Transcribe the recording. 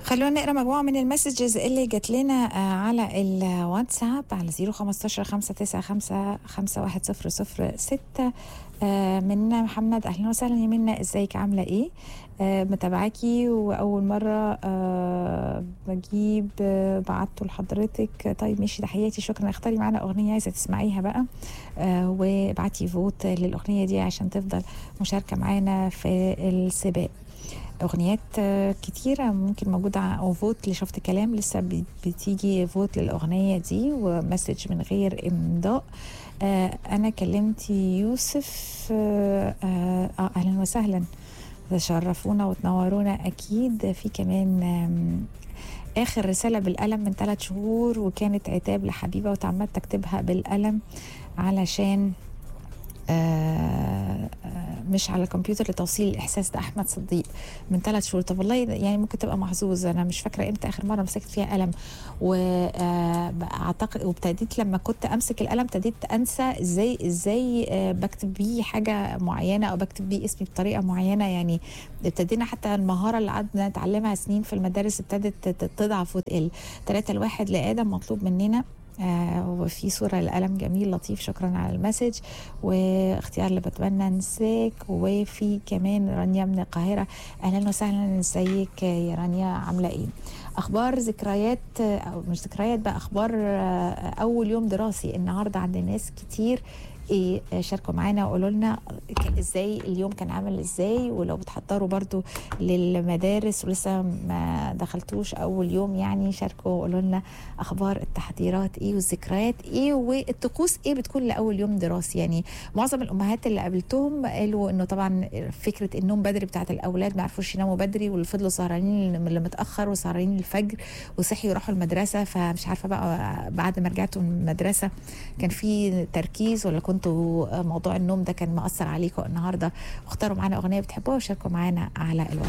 خلونا نقرا مجموعه من المسجز اللي جات لنا آه، على الواتساب على 015 595 5100 آه، منا محمد اهلا وسهلا يا منا ازيك عامله ايه آه، متابعاكي واول مره آه، بجيب آه، بعته لحضرتك طيب ماشي تحياتي شكرا اختاري معانا اغنيه عايزه تسمعيها بقى آه، وابعتي فوت للاغنيه دي عشان تفضل مشاركه معانا في السباق اغنيات آه، كتيره ممكن موجوده ع- او فوت اللي شفت كلام لسه بي- بتيجي فوت للاغنيه دي ومسج من غير امضاء آه، انا كلمت يوسف آه، آه، آه، اهلا وسهلا تشرفونا وتنورونا اكيد في كمان آم، اخر رساله بالقلم من ثلاث شهور وكانت عتاب لحبيبه وتعمدت اكتبها بالقلم علشان آه، آه، مش على الكمبيوتر لتوصيل الاحساس ده احمد صديق من ثلاث شهور طب والله يعني ممكن تبقى محظوظ انا مش فاكره امتى اخر مره مسكت فيها قلم واعتقد وابتديت لما كنت امسك القلم ابتديت انسى ازاي ازاي آه، بكتب بيه حاجه معينه او بكتب بيه اسمي بطريقه معينه يعني ابتدينا حتى المهاره اللي قعدنا نتعلمها سنين في المدارس ابتدت تت- تضعف وتقل ثلاثة الواحد لادم مطلوب مننا آه وفي صورة لقلم جميل لطيف شكرا على المسج واختيار اللي بتمنى انساك وفي كمان رانيا من القاهرة اهلا وسهلا ازيك يا رانيا عاملة ايه اخبار ذكريات آه، او مش ذكريات بقى اخبار آه، اول يوم دراسي النهارده عند ناس كتير ايه آه، شاركوا معانا وقولوا لنا ك- ازاي اليوم كان عامل ازاي ولو بتحضروا برضو للمدارس ولسه ما دخلتوش اول يوم يعني شاركوا وقولوا لنا اخبار التحضيرات ايه والذكريات ايه والطقوس ايه بتكون لاول يوم دراسي يعني معظم الامهات اللي قابلتهم قالوا انه طبعا فكره النوم بدري بتاعت الاولاد ما عرفوش يناموا بدري واللي فضلوا سهرانين اللي متاخر وسهرانين الفجر وصحيوا يروحوا المدرسه فمش عارفه بقى بعد ما رجعتوا من المدرسه كان في تركيز ولا كنتوا موضوع النوم ده كان مأثر عليكم النهارده واختاروا معانا اغنيه بتحبوها وشاركوا معانا على الواتس